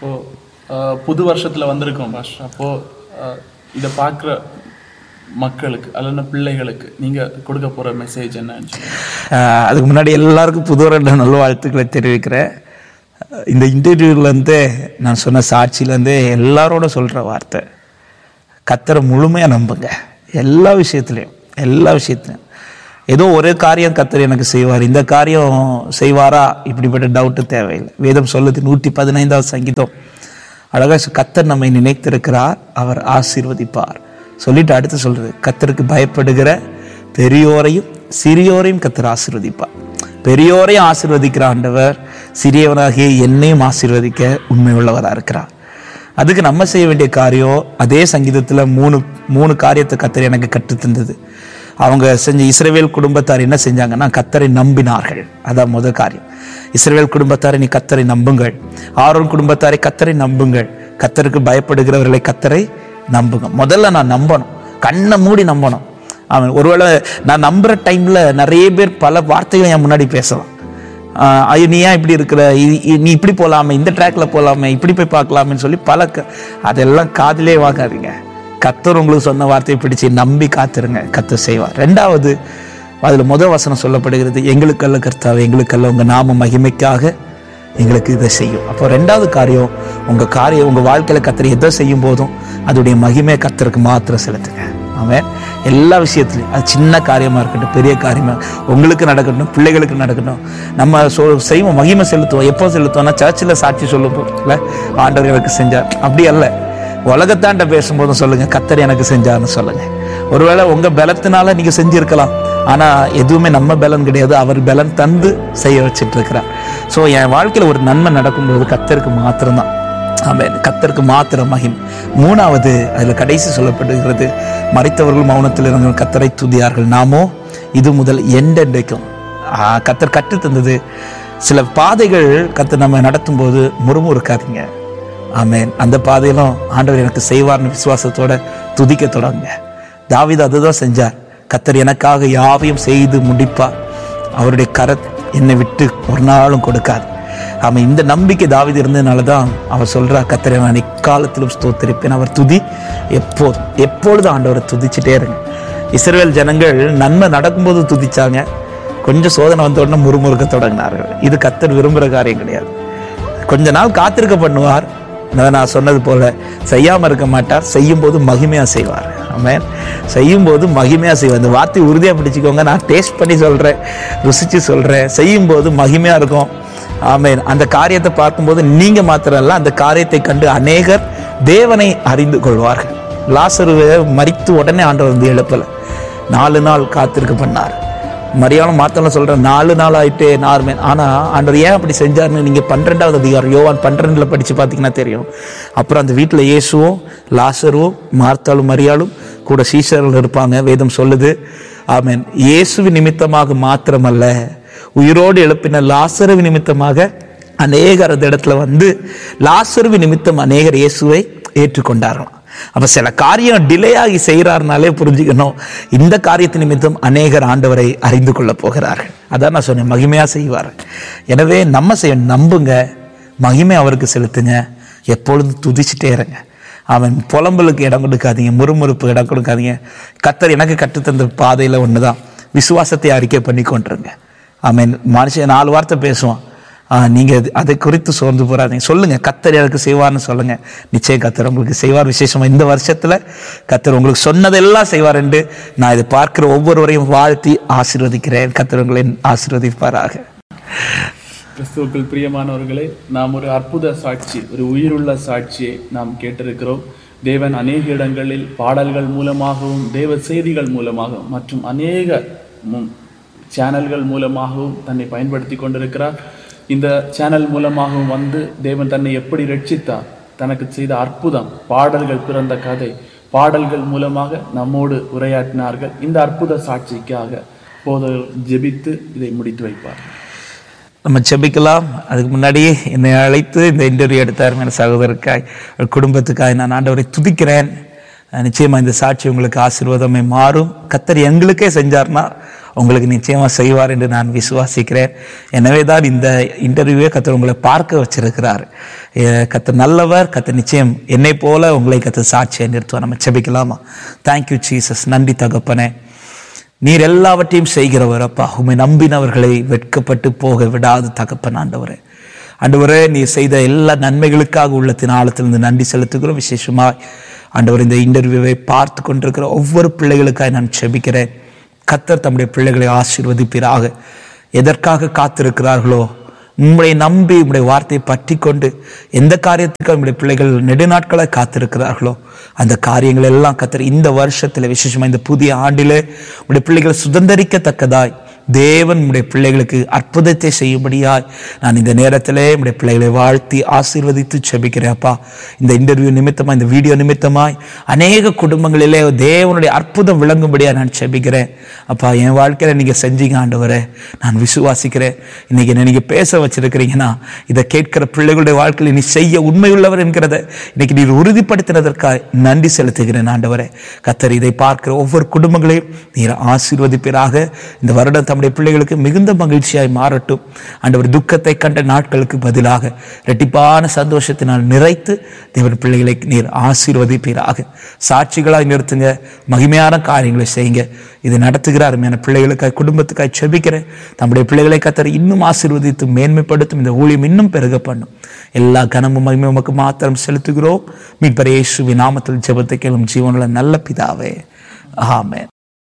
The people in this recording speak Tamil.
இப்போ அஹ், புது வருஷத்துல வந்திருக்கோம் பாஷ் அப்போ அஹ், இதை பார்க்குற மக்களுக்கு அல்லது பிள்ளைகளுக்கு நீங்க கொடுக்க போற மெசேஜ் என்னன்னு சொல்லுங்க. ஆஹ் அதுக்கு முன்னாடி எல்லாருக்கும் புது வருட நல்ல வாழ்த்துக்களை தெரிவிக்கிறேன் ஆஹ் இந்த இன்டர்வியூலேருந்தே நான் சொன்ன சாட்சியிலேருந்தே எல்லாரோட சொல்கிற வார்த்தை கத்தரை முழுமையாக நம்புங்க எல்லா விஷயத்துலையும் எல்லா விஷயத்துலையும் ஏதோ ஒரே காரியம் கத்தர் எனக்கு செய்வார் இந்த காரியம் செய்வாரா இப்படிப்பட்ட டவுட்டு தேவையில்லை வேதம் சொல்லுது நூற்றி பதினைந்தாவது சங்கீதம் அழகாக கத்தர் நம்மை நினைத்திருக்கிறார் அவர் ஆசீர்வதிப்பார் சொல்லிட்டு அடுத்து சொல்றது கத்தருக்கு பயப்படுகிற பெரியோரையும் சிறியோரையும் கத்தர் ஆசீர்வதிப்பார் பெரியோரையும் ஆசீர்வதிக்கிற ஆண்டவர் சிறியவனாகிய என்னையும் ஆசீர்வதிக்க உண்மை உள்ளவராக இருக்கிறார் அதுக்கு நம்ம செய்ய வேண்டிய காரியம் அதே சங்கீதத்தில் மூணு மூணு காரியத்தை கத்தர் எனக்கு கற்றுத் தந்தது அவங்க செஞ்ச இஸ்ரவேல் குடும்பத்தார் என்ன செஞ்சாங்கன்னா கத்தரை நம்பினார்கள் அதான் முதல் காரியம் இஸ்ரவேல் குடும்பத்தாரை நீ கத்தரை நம்புங்கள் ஆரோன் குடும்பத்தாரை கத்தரை நம்புங்கள் கத்தருக்கு பயப்படுகிறவர்களை கத்தரை நம்புங்க முதல்ல நான் நம்பணும் கண்ணை மூடி நம்பணும் அவன் ஒருவேளை நான் நம்புற டைம்ல நிறைய பேர் பல வார்த்தைகள் என் முன்னாடி பேசலாம் ஆஹ் ஐயோ நீ ஏன் இப்படி இருக்கிற இ- இ- நீ இப்படி போகலாமே இந்த ட்ராக்ல போகலாமே இப்படி போய் பார்க்கலாமேன்னு சொல்லி பல க- அதெல்லாம் காதிலே வாங்காதீங்க கத்தர் உங்களுக்கு சொன்ன வார்த்தையை பிடிச்சு நம்பி காத்துருங்க கத்தர் செய்வார் ரெண்டாவது அதில் முதல் வசனம் சொல்லப்படுகிறது எங்களுக்கல்ல கர்த்தாவே எங்களுக்கல்ல உங்க நாம மகிமைக்காக எங்களுக்கு இதை செய்யும் அப்போ ரெண்டாவது காரியம் உங்க காரியம் உங்க வாழ்க்கையில கத்தர் எதை செய்யும் போதும் அதோடைய மகிமை கத்தருக்கு மாத்திரம் செலுத்துங்க அவன் எல்லா விஷயத்துலையும் அது சின்ன காரியமா இருக்கட்டும் பெரிய காரியமா உங்களுக்கு நடக்கட்டும் பிள்ளைகளுக்கு நடக்கட்டும் நம்ம சொ செய்வோம் மகிமை செலுத்துவோம் எப்போ செலுத்துவோம்னா சர்ச்சில் சாட்சி சொல்லும் போதுல ஆண்டவர் எனக்கு செஞ்சார் அப்படி அல்ல உலகத்தாண்ட பேசும்போதும் சொல்லுங்க கத்தர் எனக்கு செஞ்சார்னு சொல்லுங்க ஒருவேளை உங்க பலத்தினால நீங்க செஞ்சிருக்கலாம் ஆனா எதுவுமே நம்ம பலன் கிடையாது அவர் பலன் தந்து செய்ய வச்சிட்டு இருக்கிறார் ஸோ என் வாழ்க்கையில ஒரு நன்மை நடக்கும்போது கத்தருக்கு மாத்திரம்தான் ஆமென் கத்தருக்கு மாத்திரம் மகிம் மூணாவது அதில் கடைசி சொல்லப்படுகிறது மறித்தவர்கள் மௌனத்தில் இருந்த கத்தரை துதியார்கள் நாமோ இது முதல் எண்டெண்டைக்கும் ஆ, கத்தர் கற்று தந்தது சில பாதைகள் கத்தர் நம்ம நடத்தும் போது முறுமுறுக்காதீங்க ஆமென் அந்த பாதையிலும் ஆண்டவர் எனக்கு செய்வார்னு விசுவாசத்தோட துதிக்க தொடங்குங்க தாவீது அதுதான் செஞ்சார் கத்தர் எனக்காக யாவையும் செய்து முடிப்பார் அவருடைய கரத் என்னை விட்டு ஒரு நாளும் கொடுக்காது அவன் இந்த நம்பிக்கை தாவீது இருந்ததுனால தான் அவர் சொல்றார் கத்தரை நான் இக்காலத்திலும் ஸ்தோத்திரிப்பேன் அவர் துதி எப்போதும் எப்பொழுதும் ஆண்டவரை துதிச்சுட்டே இருங்க இஸ்ரவேல் ஜனங்கள் நன்மை நடக்கும்போது துதிச்சாங்க கொஞ்சம் சோதனை வந்த உடனே முறுமுறுக்க தொடங்கினார்கள் இது கத்தர் விரும்புகிற காரியம் கிடையாது கொஞ்ச நாள் காத்திருக்க பண்ணுவார் அதான் நான் சொன்னது போல செய்யாம இருக்க மாட்டார் செய்யும் போது மகிமையா செய்வார் ஆமென் செய்யும் போது மகிமையா செய்வார் இந்த வார்த்தை உறுதியா பிடிச்சுக்கோங்க நான் டேஸ்ட் பண்ணி சொல்றேன் ருசிச்சு சொல்றேன் செய்யும் போது மகிமையா இருக்கும் ஆமென் அந்த காரியத்தை பார்க்கும்போது நீங்க மாத்திரம் இல்ல அந்த காரியத்தை கண்டு அநேகர் தேவனை அறிந்து கொள்வார்கள் லாசருவை மரித்து உடனே ஆண்டவர் வந்து எழுப்பல நாலு நாள் காத்திருக்க பண்ணார் மரியாதை மாத்தலாம் சொல்றேன் நாலு நாள் ஆயிட்டே நார்மே ஆனா ஆண்டவர் ஏன் அப்படி செஞ்சாருன்னு நீங்க பன்னிரெண்டாவது அதிகாரம் யோவான் பன்னிரெண்டுல படிச்சு பார்த்தீங்கன்னா தெரியும் அப்புறம் அந்த வீட்டில் இயேசுவும் லாசருவும் மார்த்தாலும் மரியாளும் கூட சீசர்கள் இருப்பாங்க வேதம் சொல்லுது ஆமென் இயேசுவின் நிமித்தமாக மாத்திரமல்ல உயிரோடு எழுப்பின லாசருவின் நிமித்தமாக அநேகர் அந்த இடத்துல வந்து லாசருவி நிமித்தம் அநேகர் இயேசுவை ஏற்றுக்கொண்டார்களாம் அப்ப சில காரியம் டிலே ஆகி செய்கிறாருனாலே புரிஞ்சுக்கணும் இந்த காரியத்தின் நிமித்தம் அநேகர் ஆண்டவரை அறிந்து கொள்ள போகிறார்கள் அதான் நான் சொன்னேன் மகிமையா செய்வார் எனவே நம்ம செய்ய நம்புங்க மகிமை அவருக்கு செலுத்துங்க எப்பொழுதும் துதிச்சுட்டே இருங்க அவன் புலம்பலுக்கு இடம் கொடுக்காதீங்க முறுமுறுப்பு இடம் கொடுக்காதீங்க கத்தர் எனக்கு கற்றுத்தந்த பாதையில ஒண்ணுதான் விசுவாசத்தை அறிக்கை பண்ணி கொண்டிருங்க ஆமென் மனுஷன் நாலு வார்த்தை பேசுவான் ஆ, நீங்க அது- அதை குறித்து சோர்ந்து போறாதீங்க சொல்லுங்க கத்தர் எனக்கு செய்வார்னு சொல்லுங்க நிச்சயம் கத்தர் உங்களுக்கு செய்வார் விசேஷமா இந்த வருஷத்துல கத்தர் உங்களுக்கு சொன்னதெல்லாம் செய்வார் என்று நான் இதை பார்க்கிற ஒவ்வொருவரையும் வாழ்த்தி ஆசீர்வதிக்கிறேன் கத்தர் உங்களை ஆசீர்வதிப்பாராக கிறிஸ்துவுக்குள் பிரியமானவர்களே நாம் ஒரு அற்புத சாட்சி ஒரு உயிருள்ள சாட்சியை நாம் கேட்டிருக்கிறோம் தேவன் அநேக இடங்களில் பாடல்கள் மூலமாகவும் தேவ செய்திகள் மூலமாகவும் மற்றும் அநேக மு- சேனல்கள் மூலமாகவும் தன்னை பயன்படுத்தி கொண்டிருக்கிறார் இந்த சேனல் மூலமாகவும் வந்து தேவன் தன்னை எப்படி ரட்சித்தார் தனக்கு செய்த அற்புதம் பாடல்கள் பிறந்த கதை பாடல்கள் மூலமாக நம்மோடு உரையாற்றினார்கள் இந்த அற்புத சாட்சிக்காக போதகர் ஜெபித்து இதை முடித்து வைப்பார் நம்ம ஜெபிக்கலாம் அதுக்கு முன்னாடி என்னை அழைத்து இந்த இன்டர்வியூ எடுத்தார் என் சகோதரருக்காய் அவர் குடும்பத்துக்காய் நான் ஆண்டவரை துதிக்கிறேன் அஹ் நிச்சயமா இந்த சாட்சி உங்களுக்கு ஆசீர்வாதமே மாறும் கத்தர் எங்களுக்கே செஞ்சார்னா உங்களுக்கு நிச்சயமா செய்வார் என்று நான் விசுவாசிக்கிறேன் எனவே தான் இந்த இன்டர்வியூவே கத்தர் உங்களை பார்க்க வச்சிருக்கிறார் அஹ் கத்தர் நல்லவர் கத்தர் நிச்சயம் என்னை போல உங்களை கத்தர் சாட்சியை நிறுத்துவார் நம்ம செபிக்கலாமா தேங்க்யூ ஜீசஸ் நன்றி தகப்பனே நீர் எல்லாவற்றையும் செய்கிறவர் அப்பா உம்மை நம்பினவர்களை வெட்கப்பட்டு போக விடாது தகப்பன் ஆண்டவரே ஆண்டவரே நீர் செய்த எல்லா நன்மைகளுக்காக உள்ளத்தின் ஆழத்திலிருந்து நன்றி செலுத்துகிறோம் விசேஷமாய் ஆண்டவர் இந்த இன்டர்வியூவை பார்த்து கொண்டிருக்கிற ஒவ்வொரு பிள்ளைகளுக்காக நான் செபிக்கிறேன் கத்தர் தம்முடைய பிள்ளைகளை ஆசீர்வதிப்பீராக எதற்காக காத்திருக்கிறார்களோ உம்முடைய நம்பி உம்முடைய வார்த்தையை பற்றி கொண்டு எந்த காரியத்துக்கு நம்முடைய பிள்ளைகள் நெடுநாட்களை காத்திருக்கிறார்களோ அந்த காரியங்கள் எல்லாம் கத்தர் இந்த வருஷத்தில் விசேஷமா இந்த புதிய ஆண்டிலே உடைய பிள்ளைகள் சுதந்திரிக்கத்தக்கதாய் தேவன் உடைய பிள்ளைகளுக்கு அற்புதத்தை செய்யும்படியாய் நான் இந்த நேரத்திலே உடைய பிள்ளைகளை வாழ்த்தி ஆசீர்வதித்து செபிக்கிறேன் அப்பா இந்த இன்டர்வியூ நிமித்தமாய் இந்த வீடியோ நிமித்தமாய் அநேக குடும்பங்களிலே தேவனுடைய அற்புதம் விளங்கும்படியா நான் செபிக்கிறேன் அப்பா என் வாழ்க்கையில நீங்க செஞ்சீங்க ஆண்டவரே நான் விசுவாசிக்கிறேன் இன்னைக்கு என்ன நீங்க பேச வச்சிருக்கிறீங்கன்னா இதை கேட்கிற பிள்ளைகளுடைய வாழ்க்கையில் நீ செய்ய உண்மையுள்ளவர் என்கிறத இன்னைக்கு நீர் உறுதிப்படுத்தினதற்காக நன்றி செலுத்துகிறேன் ஆண்டவரே கத்தர் இதை பார்க்கிற ஒவ்வொரு குடும்பங்களையும் நீர் ஆசீர்வதிப்பீராக இந்த வருடம் தம்முடைய பிள்ளைகளுக்கு மிகுந்த மகிழ்ச்சியாய் மாறட்டும் ஆண்டவர் துக்கத்தை கண்ட நாட்களுக்கு பதிலாக ரெட்டிப்பான சந்தோஷத்தினால் நிறைத்து தேவன் பிள்ளைகளை நீர் ஆசீர்வதிப்பீராக சாட்சிகளாய் நிறுத்துங்க மகிமையான காரியங்களை செய்யுங்க இது நடத்துகிற அருமையான பிள்ளைகளுக்காய் குடும்பத்துக்காய் செபிக்கிறேன் தம்முடைய பிள்ளைகளை கத்தர் இன்னும் ஆசீர்வதித்து மேன்மைப்படுத்தும் இந்த ஊழியம் இன்னும் பெருக பண்ணும் எல்லா கனமும் மகிமை உமக்கு மாத்திரம் செலுத்துகிறோம் மீட்பர் இயேசுவின் நாமத்தில் ஜெபத்தை கேளும் ஜீவனுள்ள நல்ல பிதாவே ஆமென்